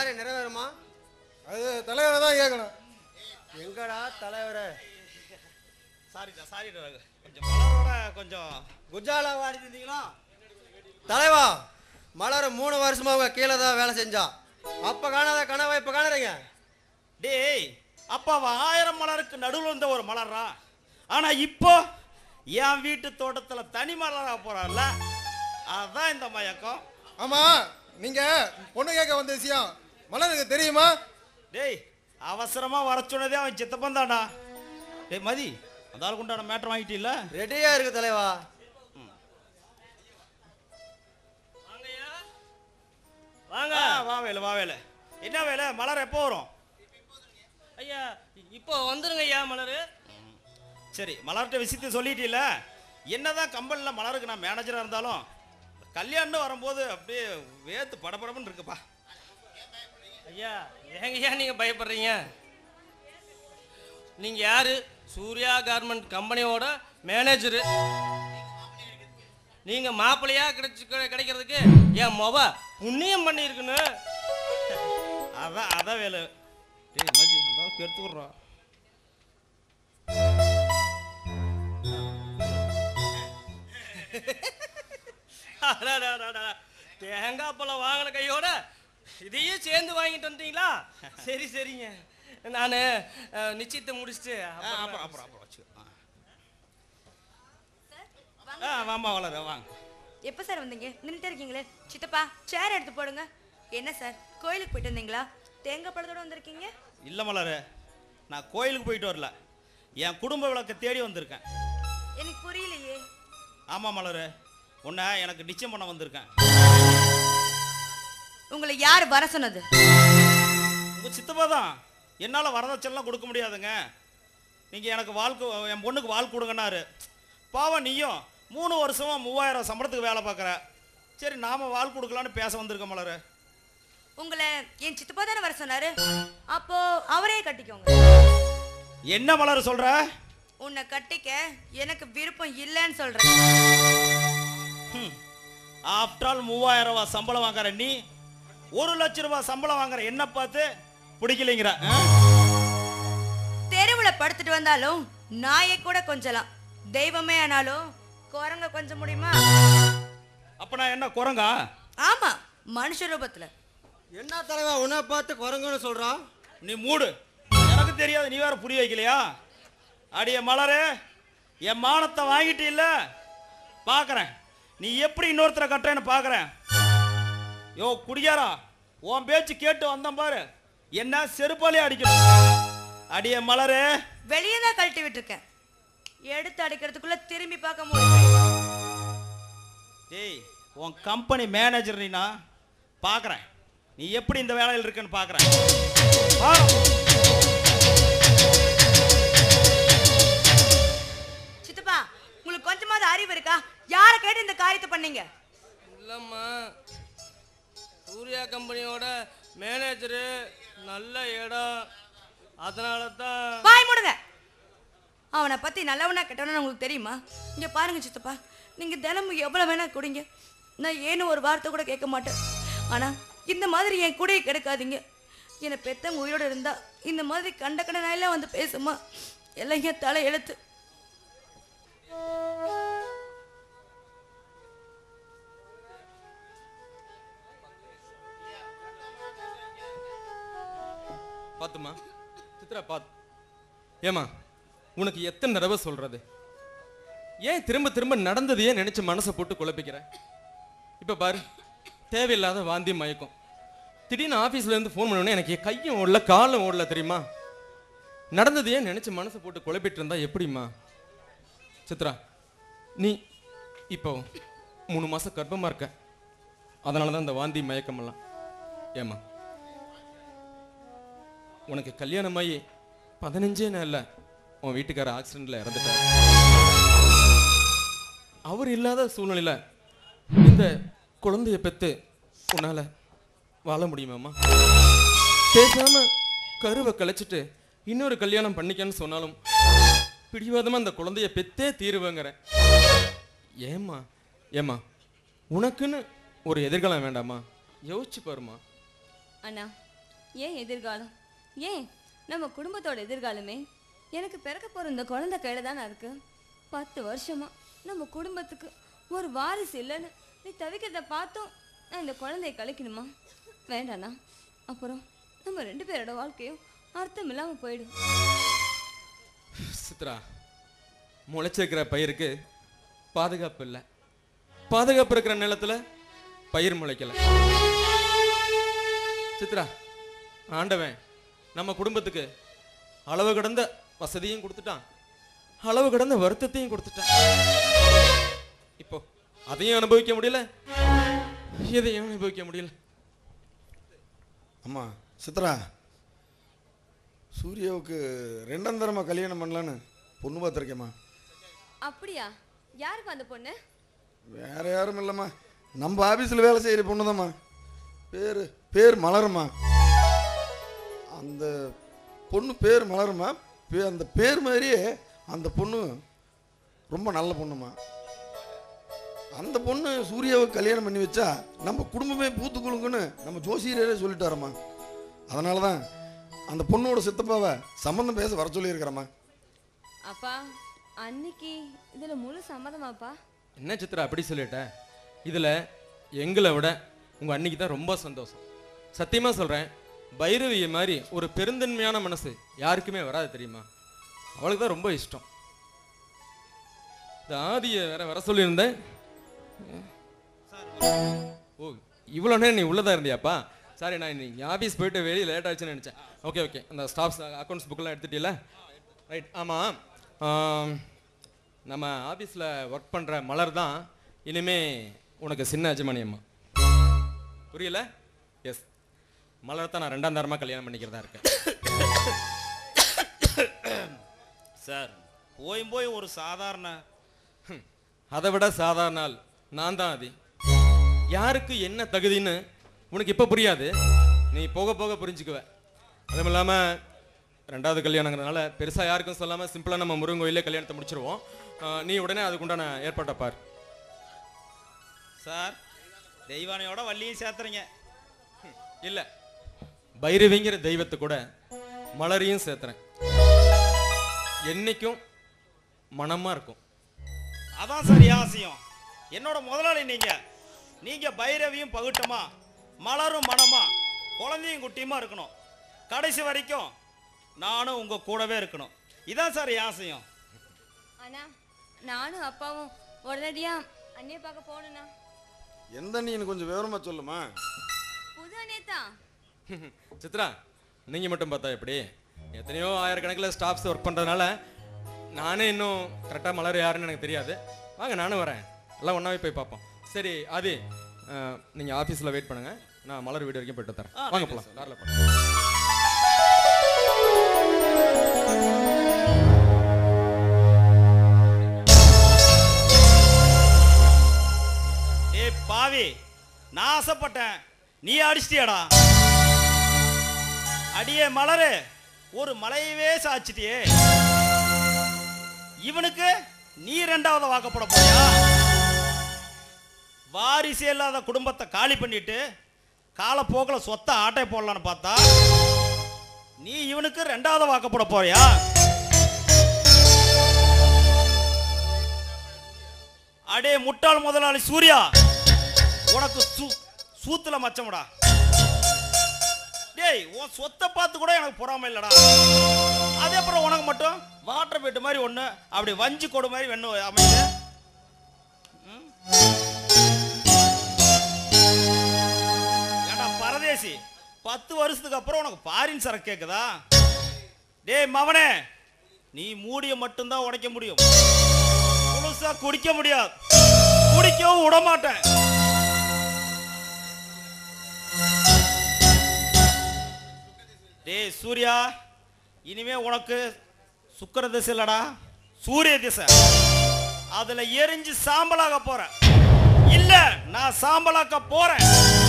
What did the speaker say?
காரியம் நிறைவேறுமா அது தலைவரை தான் கேட்கணும் எங்கடா தலைவரே சாரிடா சாரிடா கொஞ்சம் மலரோட கொஞ்சம் குஜாலா வாடி இருந்தீங்களா தலைவா மலர் மூணு வருஷமா உங்க கீழே தான் வேலை செஞ்சா அப்ப காணாத கனவை இப்ப காணுறீங்க டேய் அப்பா அவ ஆயிரம் மலருக்கு நடுவில் இருந்த ஒரு மலர்றா ஆனா இப்போ என் வீட்டு தோட்டத்துல தனி மலரா போறான்ல அதான் இந்த மயக்கம் ஆமா நீங்க பொண்ணு கேட்க வந்த விஷயம் மலருக்கு தெரியுமா டேய் அவசரமா வர சொன்னதே அவன் சித்தப்பன் தான்டா டேய் மதி அந்த ஆளுக்கு உண்டான மேட்டர் வாங்கிட்டீல்ல ரெடியா இருக்கு தலைவா வாங்க ஆ, வா வேலை வா வேலை என்ன வேலை மலர் எப்போ வரும் ஐயா இப்போ வந்துருங்க ஐயா மலரு சரி மலர்கிட்ட விஷயத்தை சொல்லிட்டீல்ல என்னதான் கம்பெனியில் மலருக்கு நான் மேனேஜராக இருந்தாலும் கல்யாணம் வரும்போது அப்படியே வேத்து படபடப்புன்னு இருக்குப்பா ஐயா ஏங்க ஐயா நீங்க பயப்படுறீங்க நீங்க யாரு சூர்யா கார்மெண்ட் கம்பெனியோட மேனேஜரு நீங்க மாப்பிள்ளையா கிடைச்சு கிடை- கிடைக்கிறதுக்கு என் மொப புண்ணியம் பண்ணியிருக்குன்னு அதான் அதான் வேலை டேய் மதி அந்த ஆளுக்கு எடுத்து விட்றோம் அடடடடடா. தேங்காய் பழம் வாங்கின கையோட இதையும் சேர்ந்து வாங்கிட்டு வந்துட்டீங்களா சரி சரிங்க நான் நிச்சயத்தை முடிச்சுட்டு அப்புறம் அப்புறம் அப்புறம் அப்புறம் வச்சு ஆ வாமா வளர வாங்க எப்போ சார் வந்தீங்க நின்றுட்டே இருக்கீங்களே சித்தப்பா சேர் எடுத்து போடுங்க என்ன சார் கோயிலுக்கு போயிட்டு வந்தீங்களா தேங்காய் பழத்தோட வந்திருக்கீங்க இல்லை மலர் நான் கோயிலுக்கு போயிட்டு வரல என் குடும்ப விளக்கை தேடி வந்திருக்கேன் எனக்கு புரியலையே ஆமாம் மலர் உன்னை எனக்கு நிச்சயம் பண்ண வந்திருக்கேன் உங்களை யார் வர சொன்னது உங்கள் சித்தப்பா தான் என்னால் வரதட்சணைலாம் கொடுக்க முடியாதுங்க நீங்கள் எனக்கு வாழ்க்கை என் பொண்ணுக்கு வாழ் கொடுங்கன்னாரு பாவம் நீயும் மூணு வருஷமா மூவாயிரம் சம்பளத்துக்கு வேலை பார்க்குற சரி நாம வாழ் கொடுக்கலான்னு பேச வந்திருக்க மலர் உங்களை என் சித்தப்பா தானே வர சொன்னாரு அப்போ அவரே கட்டிக்கோங்க என்ன மலர் சொல்கிற உன்னை கட்டிக்க எனக்கு விருப்பம் இல்லைன்னு சொல்றேன் ஆஃப்டர் ஆல் மூவாயிரம் ரூபாய் சம்பளம் வாங்குற நீ ஒரு லட்ச ரூபாய் சம்பளம் வாங்குற என்ன பார்த்து பிடிக்கலைங்கிற ஆ? தெருவுல படுத்துட்டு வந்தாலும் நாயை கூட கொஞ்சலாம் தெய்வமே ஆனாலும் குரங்க கொஞ்சம் முடியுமா அப்ப நான் என்ன குரங்கா ஆமா மனுஷ ரூபத்துல என்ன தலைவா உன்னை பார்த்து குரங்குன்னு சொல்றான் நீ மூடு எனக்கு தெரியாது நீ வேற புரிய வைக்கலையா அடிய மலரே என் மானத்தை வாங்கிட்டு இல்ல பார்க்கறேன் நீ எப்படி இன்னொருத்தரை கட்டுறேன்னு பார்க்கறேன் யோ குடியாரா உன் பேச்சு கேட்டு வந்தேன் பாரு என்ன செருப்பாலே அடிக்கணும் அடிய மலரே வெளியே தான் கழட்டி விட்டுருக்கேன் எடுத்து அடிக்கிறதுக்குள்ள திரும்பி பார்க்க முடியும் டேய் உன் கம்பெனி மேனேஜர் நீனா பார்க்கறேன் நீ எப்படி இந்த வேலையில் இருக்குன்னு பார்க்கறேன் வா. சித்தப்பா உங்களுக்கு கொஞ்சமாவது அறிவு இருக்கா யாரை கேட்டு இந்த காரியத்தை பண்ணீங்க இல்லைம்மா சூர்யா கம்பெனியோட மேனேஜரு நல்ல இடம் அதனால தான் வாய் மூடுங்க அவனை பத்தி நல்லவனா கெட்டவனா உங்களுக்கு தெரியுமா இங்க பாருங்க சித்தப்பா நீங்க தினமும் எவ்வளவு வேணா குடிங்க நான் ஏன்னு ஒரு வார்த்தை கூட கேட்க மாட்டேன் ஆனா இந்த மாதிரி என் கூடயே கிடைக்காதீங்க என்னை பெத்தவங்க உயிரோட இருந்தா இந்த மாதிரி கண்ட கண்ட நாயெல்லாம் வந்து பேசுமா எல்லாம் என் தலை எழுத்து பாத்துமா சித்ரா பாத்து ஏமா உனக்கு எத்தனை தடவை சொல்றது ஏன் திரும்ப திரும்ப நடந்ததையே நினைச்சு மனசை போட்டு குழப்பிக்கிற இப்ப பாரு தேவையில்லாத வாந்தி மயக்கம் திடீர்னு ஆபீஸ்ல இருந்து ஃபோன் பண்ண உடனே எனக்கு கையும் ஓடல காலும் ஓடல தெரியுமா நடந்ததையே நினைச்சு மனசை போட்டு குழப்பிட்டு இருந்தா எப்படிம்மா சித்ரா நீ இப்போ மூணு மாசம் கர்ப்பமா இருக்க அதனால தான் இந்த வாந்தி மயக்கமெல்லாம் ஏமா உனக்கு கல்யாணமாயி பதினஞ்சே நாள்ல உன் வீட்டுக்கார ஆக்சிடென்ட்ல இறந்துட்டார் அவர் இல்லாத சூழ்நிலையில இந்த குழந்தைய பெத்து உன்னால வாழ முடியுமாம்மா பேசாம கருவை கலைச்சிட்டு இன்னொரு கல்யாணம் பண்ணிக்கன்னு சொன்னாலும் பிடிவாதமா அந்த குழந்தைய பெத்தே தீருவேங்கிறேன் ஏம்மா ஏம்மா உனக்குன்னு ஒரு எதிர்காலம் வேண்டாமா யோசிச்சு பாருமா அண்ணா ஏன் எதிர்காலம் ஏன் நம்ம குடும்பத்தோட எதிர்காலமே எனக்கு பிறக்க போகிற இந்த குழந்தை கையில் தானே இருக்கு பத்து வருஷமா நம்ம குடும்பத்துக்கு ஒரு வாரிசு இல்லைன்னு நீ தவிக்கிறத பார்த்தும் நான் இந்த குழந்தைய கழிக்கணுமா வேண்டாண்ணா அப்புறம் நம்ம ரெண்டு பேரோட வாழ்க்கையும் அர்த்தம் இல்லாமல் போயிடும் சித்ரா முளைச்சிருக்கிற பயிருக்கு பாதுகாப்பு இல்லை பாதுகாப்பு இருக்கிற நிலத்துல பயிர் முளைக்கல சித்ரா ஆண்டவன் நம்ம குடும்பத்துக்கு அளவு கடந்த வசதியும் கொடுத்துட்டான் அளவு கடந்த வருத்தத்தையும் கொடுத்துட்டான் இப்போ அதையும் அனுபவிக்க முடியல இதையும் அனுபவிக்க முடியல அம்மா சித்ரா சூர்யாவுக்கு ரெண்டாம் தரமா கல்யாணம் பண்ணலான்னு பொண்ணு பார்த்துருக்கேம்மா அப்படியா யாருப்பா அந்த பொண்ணு வேற யாரும் இல்லைம்மா நம்ம ஆஃபீஸில் வேலை செய்கிற பொண்ணு பேர் பேர் மலருமா அந்த பொண்ணு பேர் மலருமா பே அந்த பேர் மாதிரியே அந்த பொண்ணு ரொம்ப நல்ல பொண்ணுமா அந்த பொண்ணு சூர்யாவுக்கு கல்யாணம் பண்ணி வச்சா நம்ம குடும்பமே பூத்து குலுங்குன்னு நம்ம ஜோசியரே சொல்லிட்டாரம்மா அதனால தான் அந்த பொண்ணோட சித்தப்பாவை சம்மந்தம் பேச வர சொல்லியிருக்கிறேம்மா அப்பா அன்னைக்கு இதில் முழு சம்மதமாப்பா என்ன சித்ரா அப்படி சொல்லிட்ட இதில் எங்களை விட உங்கள் அன்னைக்கு தான் ரொம்ப சந்தோஷம் சத்தியமாக சொல்கிறேன் பைரவியை மாதிரி ஒரு பெருந்தன்மையான மனசு யாருக்குமே வராது தெரியுமா அவளுக்கு தான் ரொம்ப இஷ்டம் இந்த ஆதியை வேற வர சொல்லியிருந்தேன் ஓ இவ்வளோ நேரம் நீ உள்ளதா இருந்தியாப்பா சாரி நான் இன்னைக்கு ஆஃபீஸ் போயிட்டு வெளியே லேட் ஆச்சுன்னு நினச்சேன் ஓகே ஓகே அந்த ஸ்டாஃப்ஸ் அக்கௌண்ட்ஸ் புக்கெல்லாம் எடுத்துட்டீல ரைட் ஆமாம் நம்ம ஆஃபீஸில் ஒர்க் பண்ணுற மலர் தான் இனிமே உனக்கு சின்ன அஜமானி அம்மா புரியல எஸ் மலர் தான் நான் ரெண்டாம் தரமாக கல்யாணம் பண்ணிக்கிறதா இருக்கேன் சார் போயும் போய் ஒரு சாதாரண ஹம், அதை விட சாதாரண ஆள் நான் தான் அது யாருக்கு என்ன தகுதின்னு உனக்கு இப்போ புரியாது நீ போக போக புரிஞ்சுக்குவ அதுவும் இல்லாமல் ரெண்டாவது கல்யாணங்கிறதுனால பெருசாக யாருக்கும் சொல்லாமல் சிம்பிளாக நம்ம முருகன் கோயிலே கல்யாணத்தை முடிச்சிருவோம் ஆஹ், நீ உடனே அதுக்குண்டான ஏற்பாட்டை பார் சார் தெய்வானையோட வள்ளியும் சேர்த்துறீங்க இல்லை பைரவிங்கிற தெய்வத்தை கூட மலரையும் சேர்த்துறேன் என்னைக்கும் மனமாக இருக்கும் அதான் சார் யாசியம் என்னோட முதலாளி நீங்க நீங்க பைரவியும் பகுட்டமா மலரும் மனமா குழந்தையும் குட்டியுமா இருக்கணும் கடைசி வரைக்கும் நானும் உங்க கூடவே இருக்கணும் இதான் சார் யாசியம் அண்ணா நானும் அப்பாவும் உடனடியாக அண்ணியை பார்க்க போகணுண்ணா எந்த நீ கொஞ்சம் விவரமாக சொல்லுமா புது அண்ணியை தான் சித்ரா நீங்கள் மட்டும் பார்த்தா எப்படி எத்தனையோ ஆயிரக்கணக்கில் ஸ்டாஃப்ஸ் ஒர்க் பண்ணுறதுனால நானே இன்னும் கரெக்டாக மலர் யாருன்னு எனக்கு தெரியாது வாங்க நானும் வரேன் எல்லாம் ஒன்றாவே போய் பார்ப்போம் சரி ஆதி நீங்கள் ஆஃபீஸில் வெயிட் பண்ணுங்கள் நான் மலர் வீடு வரைக்கும் போயிட்டு தரேன் வாங்க போகலாம் காரில் போகலாம் ஏய் பாவி நான் ஆசைப்பட்டேன் நீ அடிச்சிட்டியாடா அடியே மலரு ஒரு மலையவே சாச்சிட்டியே இவனுக்கு நீ ரெண்டாவது வாக்கப்பட போறியா வாரிசே இல்லாத குடும்பத்தை காலி பண்ணிட்டு காலப்போக்கில் சொத்தை ஆட்டை போடலான்னு பார்த்தா நீ இவனுக்கு ரெண்டாவது வாக்கப்பட போறியா அடே முட்டாள் முதலாளி சூர்யா உனக்கு சூ சூத்துல மச்சமுடா டேய் உன் சொத்தை பார்த்து கூட எனக்கு பொறாம இல்லடா அதே அப்புறம் உனக்கு மட்டும் வாட்டர் பெட்டு மாதிரி ஒண்ணு அப்படி வஞ்சி கொடு மாதிரி வெண்ணு அமைச்சு ம்? ஏண்டா பரதேசி பத்து வருஷத்துக்கு அப்புறம் உனக்கு பாரின் சரக்கு கேக்குதா டேய் மவனே நீ மூடிய மட்டும்தான் உடைக்க முடியும் முழுசா குடிக்க முடியாது குடிக்கவும் விட மாட்டேன் டேய் சூர்யா இனிமே உனக்கு சுக்கிர திசை இல்லடா சூரிய திசை அதுல எரிஞ்சு சாம்பலாக போறேன் இல்ல நான் சாம்பலாக்க போறேன்